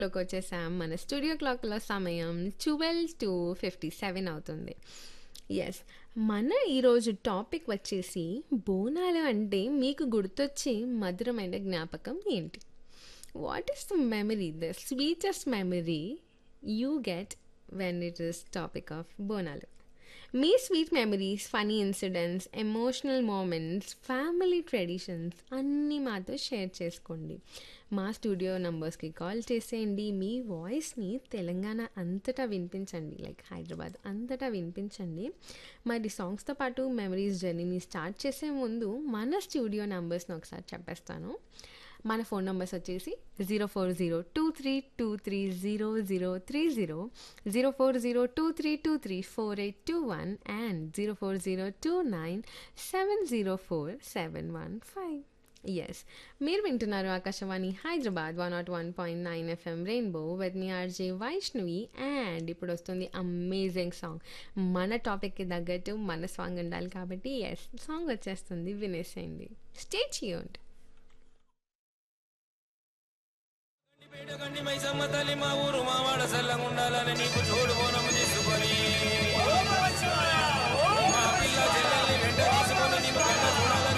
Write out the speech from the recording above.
లోకి వచ్చేసాం మన స్టూడియో క్లాక్లో సమయం ట్వెల్వ్ టు ఫిఫ్టీ సెవెన్ అవుతుంది ఎస్ మన ఈరోజు టాపిక్ వచ్చేసి బోనాలు అంటే మీకు గుర్తొచ్చే మధురమైన జ్ఞాపకం ఏంటి what is the memory the sweetest memory you get when it is topic of Bonalu మీ sweet memories funny incidents emotional moments family traditions అన్నీ మాతో షేర్ చేసుకోండి మా స్టూడియో నంబర్స్కి కాల్ చేసేయండి మీ వాయిస్ని తెలంగాణ అంతటా వినిపించండి లైక్ హైదరాబాద్ అంతటా వినిపించండి మరి సాంగ్స్తో పాటు మెమరీస్ జర్నీని స్టార్ట్ చేసే ముందు మన స్టూడియో నంబర్స్ని ఒకసారి చెప్పేస్తాను మన ఫోన్ నెంబర్స్ వచ్చేసి zero four zero two three two three zero zero three zero zero four zero two three two three four eight two one and zero four zero two nine seven zero four seven one five yes మీరు వింటున్నారు Akashvani Hyderabad one nought one point nine FM rainbow with మీ RJ Vaishnavi and ఇప్పుడు వస్తుంది amazing song మన టాపిక్కి తగ్గట్టు మన song ఉండాలి కాబట్టి ఎస్ సాంగ్ వచ్చేస్తుంది వినేసేయండి స్టే చేయండి గండి మైసమ్మ తల్లి మా ఊరు మా వాడ సల్లంగా ఉండాలని నీకు చూడు బోనం తీసుకొని మా పిల్ల చెల్లెల్ని వెంట తీసుకొని నిన్ను కన్న చూడాలని